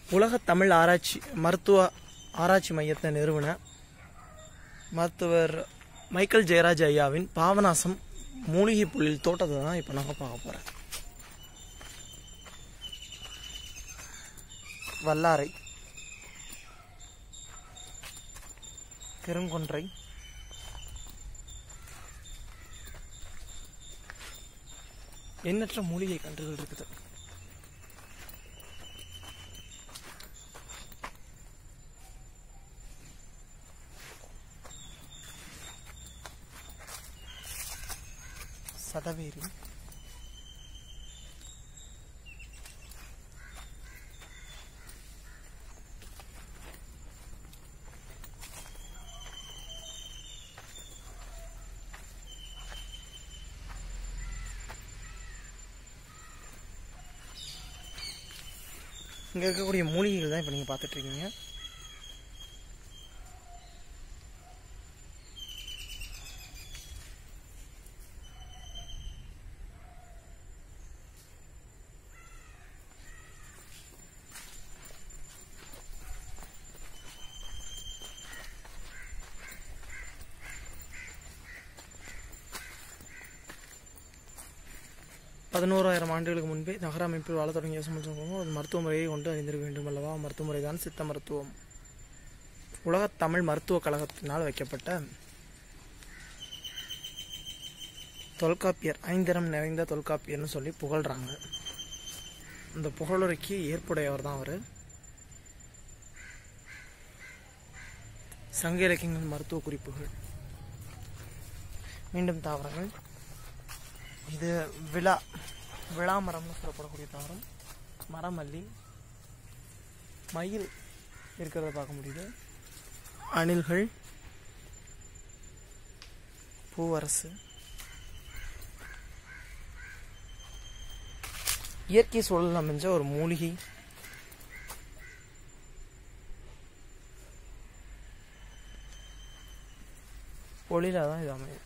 உலக தமிழ் ஆராய்ச்சி மருத்துவ ஆராய்ச்சி மையத்தை நிறுவன மருத்துவர் மைக்கேல் ஜெயராஜ் ஐயாவின் பாவநாசம் மூலிகை புள்ளில் தோட்டத்தை தான் இப்போ நாங்கள் பார்க்க போகிறேன் வல்லாரை பெருங்கொன்றை எண்ணற்ற மூலிகை கன்றுகள் இருக்குது சதவேரி இங்கே இருக்கக்கூடிய மூலிகைகள் தான் இப்போ நீங்கள் பார்த்துட்டு இருக்கீங்க பதினோராயிரம் ஆண்டுகளுக்கு முன்பே நகர அமைப்பில் வாழத் தொடங்கிய சமூகம் அது மருத்துவ முறையை கொண்டு அறிந்திருக்க வேண்டும் அல்லவா மருத்துவ முறை தான் சித்த மருத்துவம் உலகத் தமிழ் மருத்துவக் கழகத்தினால் வைக்கப்பட்ட தொல்காப்பியர் ஐந்தரம் நிறைந்த தொல்காப்பியர்னு சொல்லி புகழ்றாங்க அந்த புகழுரைக்கு ஏற்புடையவர் தான் அவர் சங்க இலக்கியங்கள் மருத்துவ குறிப்புகள் மீண்டும் தாவரங்கள் இது விழா விழா மரம்னு சொல்லப்படக்கூடிய தாவரம் மரமல்லி மயில் இருக்கிறத பார்க்க முடியுது அணில்கள் பூவரசு இயற்கை சூழல் அமைஞ்ச ஒரு மூலிகை ஒளியில தான் இது அமையும்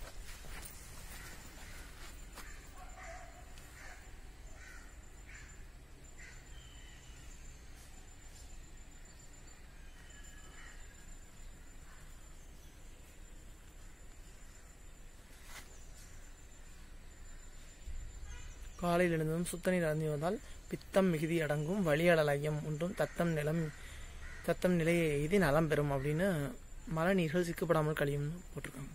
காலையில் எழுந்ததும் சுத்த நீர் அருந்தி வந்தால் பித்தம் மிகுதி அடங்கும் வழியடலயம் ஒன்றும் தத்தம் நிலம் தத்தம் நிலையை எய்தி நலம் பெறும் அப்படின்னு மழை நீர்கள் சிக்கப்படாமல் கழியும்னு போட்டிருக்காங்க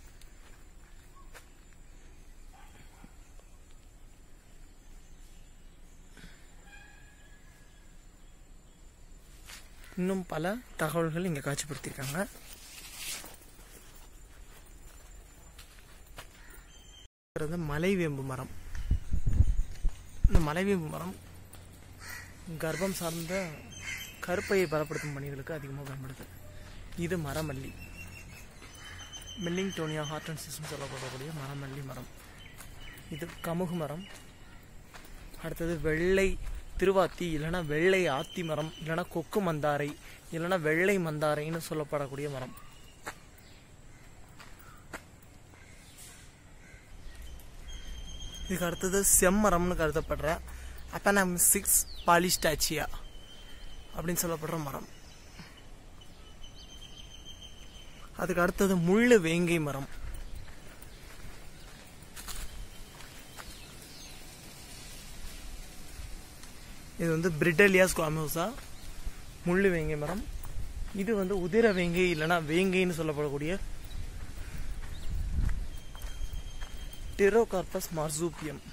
இன்னும் பல தகவல்கள் இங்கே காட்சிப்படுத்தியிருக்காங்க இருக்கிறது மலைவேம்பு மரம் இந்த மலைவேம்பு மரம் கர்ப்பம் சார்ந்த கருப்பையை பலப்படுத்தும் பணிகளுக்கு அதிகமாக பயன்படுது இது மரமல்லி மில்லிங்டோனியா ஹார்ட் அண்ட் சிஸ்டம் சொல்லப்படக்கூடிய மரமல்லி மரம் இது கமுகு மரம் அடுத்தது வெள்ளை திருவாத்தி இல்லைன்னா வெள்ளை ஆத்தி மரம் இல்லைன்னா கொக்கு மந்தாரை இல்லைன்னா வெள்ளை மந்தாரைன்னு சொல்லப்படக்கூடிய மரம் இதுக்கு அடுத்தது செம்மரம்னு கருதப்படுற அப்பனம் சிக்ஸ் பாலிஸ்டாச்சியா அப்படின்னு சொல்லப்படுற மரம் அதுக்கு அடுத்தது முள்ளு வேங்கை மரம் இது வந்து பிரிட்டலியா ஸ்குவாமோசா முள்ளு வேங்கை மரம் இது வந்து உதிர வேங்கை இல்லைன்னா வேங்கைன்னு சொல்லப்படக்கூடிய டிரோகார்பஸ் மார்சூப்பியம்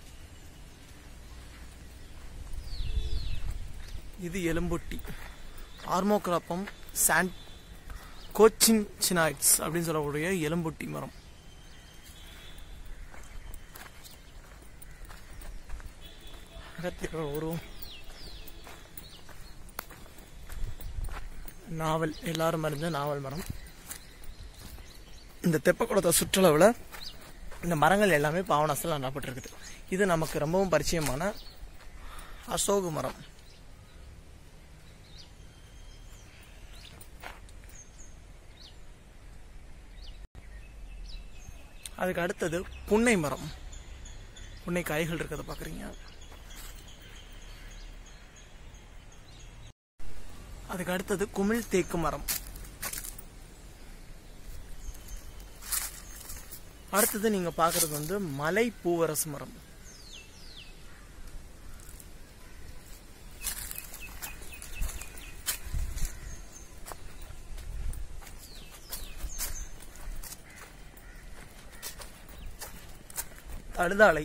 இது எலும்பொட்டி ஆர்மோகிராப்பம் சாண்ட் கோச்சின் சினாய்ட்ஸ் அப்படின்னு சொல்லக்கூடிய எலும்பொட்டி மரம் அகத்தியர் உருவம் நாவல் எல்லாரும் அறிஞ்ச நாவல் மரம் இந்த தெப்பக்குளத்தை சுற்றளவில் இந்த மரங்கள் எல்லாமே பாவனாசில் நடப்பட்டிருக்குது இது நமக்கு ரொம்பவும் பரிச்சயமான அசோக மரம் அதுக்கு அடுத்தது புன்னை மரம் புன்னை காய்கள் இருக்கிறத பார்க்குறீங்க அதுக்கு அடுத்தது குமிழ் தேக்கு மரம் அடுத்தது நீங்க பார்க்கிறது வந்து மலை பூவரசு மரம் தழுதாலை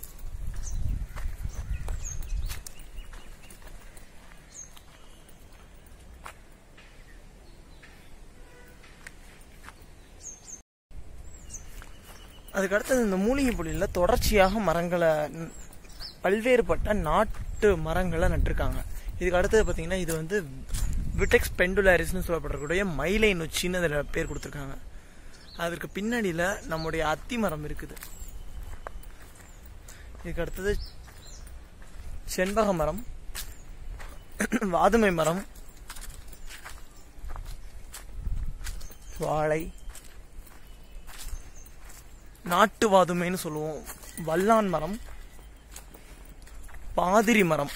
அதுக்கு அடுத்தது இந்த மூலிகை பொடியில் தொடர்ச்சியாக மரங்களை ந- பல்வேறுபட்ட நாட்டு மரங்களை நட்டிருக்காங்க இதுக்கு அடுத்தது பார்த்தீங்கன்னா இது வந்து விட்டெக்ஸ் பெண்டுலாரிஸ்னு சொல்லப்படக்கூடிய மயிலை நொச்சின்னு அதில் பேர் கொடுத்துருக்காங்க அதற்கு பின்னாடியில் நம்முடைய அத்தி மரம் இருக்குது இதுக்கு அடுத்தது செண்பக மரம் வாதுமை மரம் வாழை நாட்டு வாதுமைன்னு சொல்லுவோம் வல்லான் மரம் பாதிரி மரம்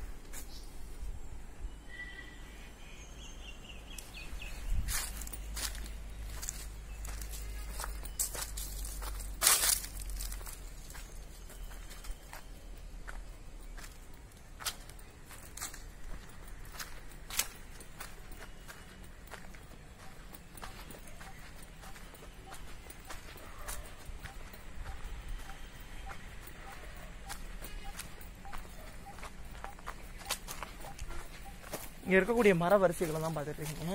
இங்க இருக்கக்கூடிய மர வரிசைகளை தான் பார்த்துட்டு இருக்கீங்க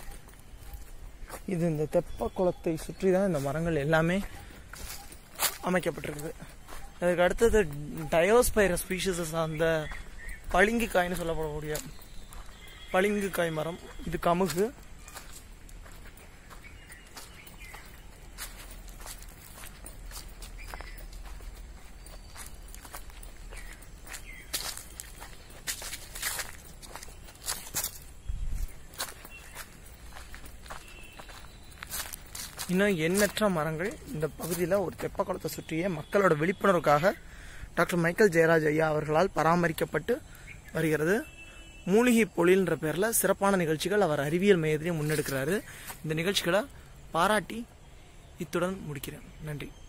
இது இந்த தெப்ப குளத்தை சுற்றி தான் இந்த மரங்கள் எல்லாமே அமைக்கப்பட்டிருக்குது அதுக்கு அடுத்தது டயோஸ்பைர ஸ்பீஷிஸை சார்ந்த பளிங்கு காய்னு சொல்லப்படக்கூடிய பளிங்கு காய் மரம் இது கமுகு இன்னும் எண்ணற்ற மரங்கள் இந்த பகுதியில் ஒரு தெப்ப குளத்தை சுற்றியே மக்களோட விழிப்புணர்வுக்காக டாக்டர் மைக்கேல் ஜெயராஜ் ஐயா அவர்களால் பராமரிக்கப்பட்டு வருகிறது மூலிகை பொழில்ன்ற பேரில் சிறப்பான நிகழ்ச்சிகள் அவர் அறிவியல் மையத்திலையும் முன்னெடுக்கிறாரு இந்த நிகழ்ச்சிகளை பாராட்டி இத்துடன் முடிக்கிறேன் நன்றி